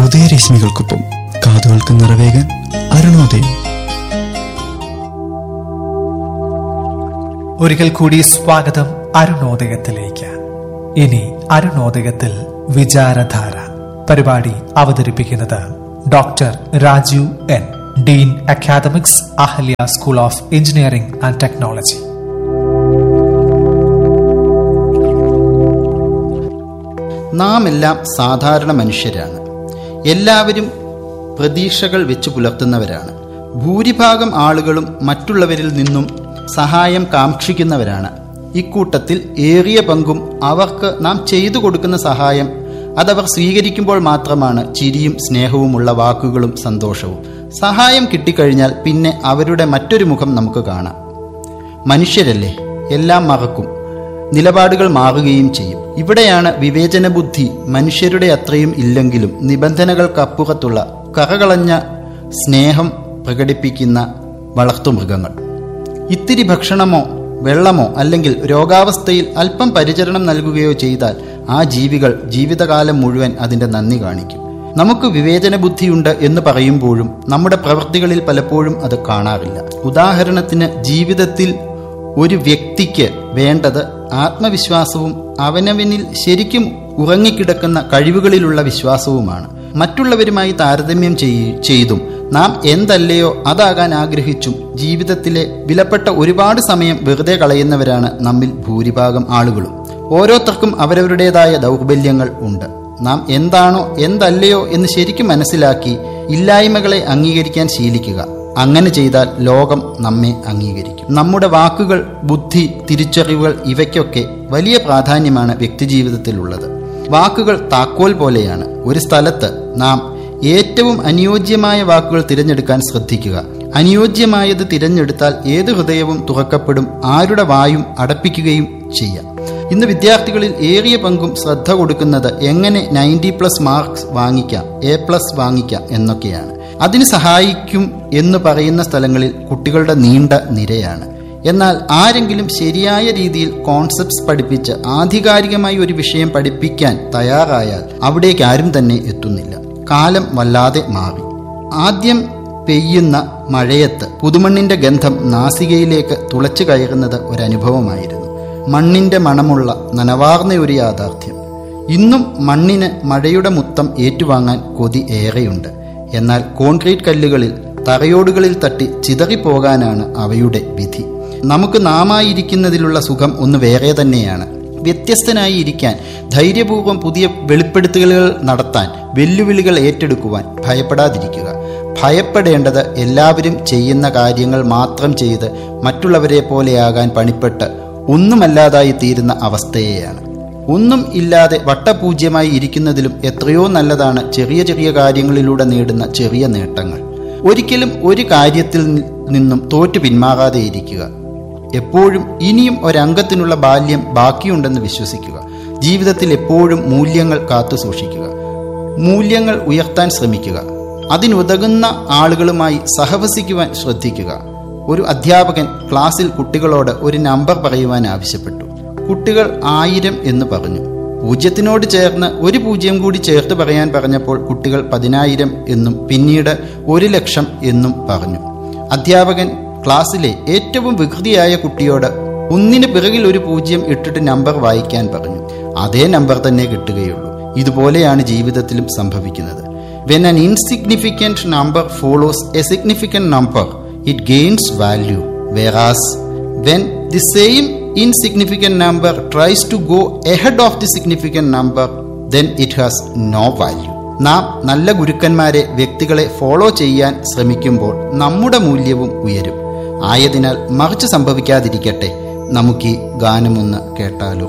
ഉദയരശ്മികൾക്കൊപ്പം കാതുകൾക്ക് നിറവേകാൻ അരുണോദയം ഒരിക്കൽ കൂടി സ്വാഗതം അരുണോദയത്തിലേക്ക് ഇനി അരുണോദയത്തിൽ വിചാരധാര പരിപാടി അവതരിപ്പിക്കുന്നത് doctor Rajeev N dean academics Ahalya school of engineering and technology നാം എല്ലാം സാധാരണ മനുഷ്യരാണ് എല്ലാവരും പ്രതീക്ഷകൾ വെച്ച് പുലർത്തുന്നവരാണ് ഭൂരിഭാഗം ആളുകളും മറ്റുള്ളവരിൽ നിന്നും സഹായം കാക്ഷിക്കുന്നവരാണ് ഇക്കൂട്ടത്തിൽ ഏറിയ പങ്കും അവർക്ക് നാം ചെയ്തു കൊടുക്കുന്ന സഹായം അതവർ സ്വീകരിക്കുമ്പോൾ മാത്രമാണ് ചിരിയും സ്നേഹവുമുള്ള വാക്കുകളും സന്തോഷവും സഹായം കിട്ടിക്കഴിഞ്ഞാൽ പിന്നെ അവരുടെ മറ്റൊരു മുഖം നമുക്ക് കാണാം മനുഷ്യരല്ലേ എല്ലാം മറക്കും നിലപാടുകൾ മാറുകയും ചെയ്യും ഇവിടെയാണ് വിവേചന ബുദ്ധി മനുഷ്യരുടെ അത്രയും ഇല്ലെങ്കിലും നിബന്ധനകൾക്കപ്പുറത്തുള്ള കറകളഞ്ഞ സ്നേഹം പ്രകടിപ്പിക്കുന്ന വളർത്തുമൃഗങ്ങൾ ഇത്തിരി ഭക്ഷണമോ വെള്ളമോ അല്ലെങ്കിൽ രോഗാവസ്ഥയിൽ അല്പം പരിചരണം നൽകുകയോ ചെയ്താൽ ആ ജീവികൾ ജീവിതകാലം മുഴുവൻ അതിന്റെ നന്ദി കാണിക്കും നമുക്ക് വിവേചന ബുദ്ധിയുണ്ട് എന്ന് പറയുമ്പോഴും നമ്മുടെ പ്രവൃത്തികളിൽ പലപ്പോഴും അത് കാണാറില്ല ഉദാഹരണത്തിന് ജീവിതത്തിൽ ഒരു വ്യക്തിക്ക് വേണ്ടത് ആത്മവിശ്വാസവും അവനവനിൽ ശരിക്കും ഉറങ്ങിക്കിടക്കുന്ന കഴിവുകളിലുള്ള വിശ്വാസവുമാണ് മറ്റുള്ളവരുമായി താരതമ്യം ചെയ്- ചെയ്തും നാം എന്തല്ലയോ അതാകാൻ ആഗ്രഹിച്ചും ജീവിതത്തിലെ വിലപ്പെട്ട ഒരുപാട് സമയം വെറുതെ കളയുന്നവരാണ് നമ്മിൽ ഭൂരിഭാഗം ആളുകളും ഓരോരുത്തർക്കും അവരവരുടേതായ ദൗർബല്യങ്ങൾ ഉണ്ട് നാം എന്താണോ എന്തല്ലയോ എന്ന് ശരിക്കും മനസ്സിലാക്കി ഇല്ലായ്മകളെ അംഗീകരിക്കാൻ ശീലിക്കുക അങ്ങനെ ചെയ്താൽ ലോകം നമ്മെ അംഗീകരിക്കും നമ്മുടെ വാക്കുകൾ ബുദ്ധി തിരിച്ചറിവുകൾ ഇവയ്ക്കൊക്കെ വലിയ പ്രാധാന്യമാണ് വ്യക്തിജീവിതത്തിലുള്ളത് വാക്കുകൾ താക്കോൽ പോലെയാണ് ഒരു സ്ഥലത്ത് നാം ഏറ്റവും അനുയോജ്യമായ വാക്കുകൾ തിരഞ്ഞെടുക്കാൻ ശ്രദ്ധിക്കുക അനുയോജ്യമായത് തിരഞ്ഞെടുത്താൽ ഏത് ഹൃദയവും തുറക്കപ്പെടും ആരുടെ വായും അടപ്പിക്കുകയും ചെയ്യാം ഇന്ന് വിദ്യാർത്ഥികളിൽ ഏറിയ പങ്കും ശ്രദ്ധ കൊടുക്കുന്നത് എങ്ങനെ നയൻറ്റി പ്ലസ് മാർക്സ് വാങ്ങിക്കാം എ പ്ലസ് വാങ്ങിക്കാം എന്നൊക്കെയാണ് അതിന് സഹായിക്കും എന്ന് പറയുന്ന സ്ഥലങ്ങളിൽ കുട്ടികളുടെ നീണ്ട നിരയാണ് എന്നാൽ ആരെങ്കിലും ശരിയായ രീതിയിൽ കോൺസെപ്റ്റ്സ് പഠിപ്പിച്ച് ആധികാരികമായി ഒരു വിഷയം പഠിപ്പിക്കാൻ തയ്യാറായാൽ അവിടേക്ക് ആരും തന്നെ എത്തുന്നില്ല കാലം വല്ലാതെ മാറി ആദ്യം പെയ്യുന്ന മഴയത്ത് പുതുമണ്ണിന്റെ ഗന്ധം നാസികയിലേക്ക് തുളച്ചു കയറുന്നത് ഒരനുഭവമായിരുന്നു മണ്ണിന്റെ മണമുള്ള നനവാർന്ന ഒരു യാഥാർത്ഥ്യം ഇന്നും മണ്ണിന് മഴയുടെ മുത്തം ഏറ്റുവാങ്ങാൻ കൊതി ഏറെയുണ്ട് എന്നാൽ കോൺക്രീറ്റ് കല്ലുകളിൽ തറയോടുകളിൽ തട്ടി ചിതറിപ്പോകാനാണ് അവയുടെ വിധി നമുക്ക് നാമായിരിക്കുന്നതിലുള്ള സുഖം ഒന്ന് വേറെ തന്നെയാണ് വ്യത്യസ്തനായി ഇരിക്കാൻ ധൈര്യപൂർവ്വം പുതിയ വെളിപ്പെടുത്തലുകൾ നടത്താൻ വെല്ലുവിളികൾ ഏറ്റെടുക്കുവാൻ ഭയപ്പെടാതിരിക്കുക ഭയപ്പെടേണ്ടത് എല്ലാവരും ചെയ്യുന്ന കാര്യങ്ങൾ മാത്രം ചെയ്ത് മറ്റുള്ളവരെ പോലെയാകാൻ പണിപ്പെട്ട് ഒന്നുമല്ലാതായി തീരുന്ന അവസ്ഥയെയാണ് ഒന്നും ഇല്ലാതെ വട്ടപൂജ്യമായി ഇരിക്കുന്നതിലും എത്രയോ നല്ലതാണ് ചെറിയ ചെറിയ കാര്യങ്ങളിലൂടെ നേടുന്ന ചെറിയ നേട്ടങ്ങൾ ഒരിക്കലും ഒരു കാര്യത്തിൽ നിന്നും തോറ്റു പിന്മാറാതെ ഇരിക്കുക എപ്പോഴും ഇനിയും ഒരംഗത്തിനുള്ള ബാല്യം ബാക്കിയുണ്ടെന്ന് വിശ്വസിക്കുക ജീവിതത്തിൽ എപ്പോഴും മൂല്യങ്ങൾ കാത്തു സൂക്ഷിക്കുക മൂല്യങ്ങൾ ഉയർത്താൻ ശ്രമിക്കുക അതിനുതകുന്ന ആളുകളുമായി സഹവസിക്കുവാൻ ശ്രദ്ധിക്കുക ഒരു അധ്യാപകൻ ക്ലാസ്സിൽ കുട്ടികളോട് ഒരു നമ്പർ പറയുവാൻ ആവശ്യപ്പെട്ടു കുട്ടികൾ ആയിരം എന്ന് പറഞ്ഞു പൂജ്യത്തിനോട് ചേർന്ന് ഒരു പൂജ്യം കൂടി ചേർത്ത് പറയാൻ പറഞ്ഞപ്പോൾ കുട്ടികൾ പതിനായിരം എന്നും പിന്നീട് ഒരു ലക്ഷം എന്നും പറഞ്ഞു അധ്യാപകൻ ക്ലാസ്സിലെ ഏറ്റവും വികൃതിയായ കുട്ടിയോട് ഒന്നിന് പിറകിൽ ഒരു പൂജ്യം ഇട്ടിട്ട് നമ്പർ വായിക്കാൻ പറഞ്ഞു അതേ നമ്പർ തന്നെ കിട്ടുകയുള്ളൂ ഇതുപോലെയാണ് ജീവിതത്തിലും സംഭവിക്കുന്നത് when an insignificant number follows a significant number it gains value whereas when the same insignificant number tries to go ahead of the significant number then it has no value നാം നല്ല ഗുരുക്കന്മാരെ വ്യക്തികളെ follow ചെയ്യാൻ ശ്രമിക്കുമ്പോൾ നമ്മുടെ മൂല്യവും ഉയരും ആയതിനാൽ മറിച്ച് സംഭവിക്കാതിരിക്കട്ടെ നമുക്ക് ഈ ഗാനമൊന്ന് കേട്ടാലോ